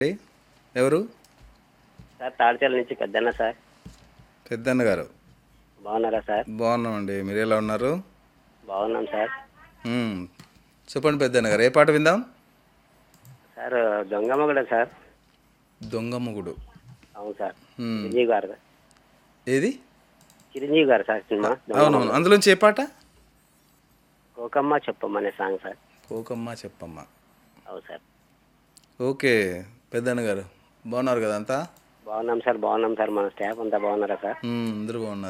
ఏ? ఎవరు సార్ తాడిచల నుంచి పెద్దన్న సార్ పెద్దన్న గారు బాగున్నారా సార్ బాగున్నామండి మీరు ఎలా ఉన్నారు బాగున్నాం సార్ మ్మ్. చెప్పండి పెద్దన్న గారు ఏ పాట విందాం సార్ దొంగమ్మ కూడా సార్ దొంగ మొగుడు అవును సార్ మ్మ్. చిరంజీవి గారు ఏది చిరంజీవి గారు సార్ సినిమా అవునవును అందులోంచి ఏ పాట కోకమ్మ చెప్పమ్మ అనే సాంగ్ సార్ కోకమ్మ చెప్పమ్మ అవును సార్ ఓకే పెద్దన్న గారు బాగున్నారు కదా అంతా బాగున్నాం సార్ బాగున్నాం సార్ మన స్టాఫ్ అంతా బాగున్నారా సార్ మ్మ్, అందరూ బాగున్నారు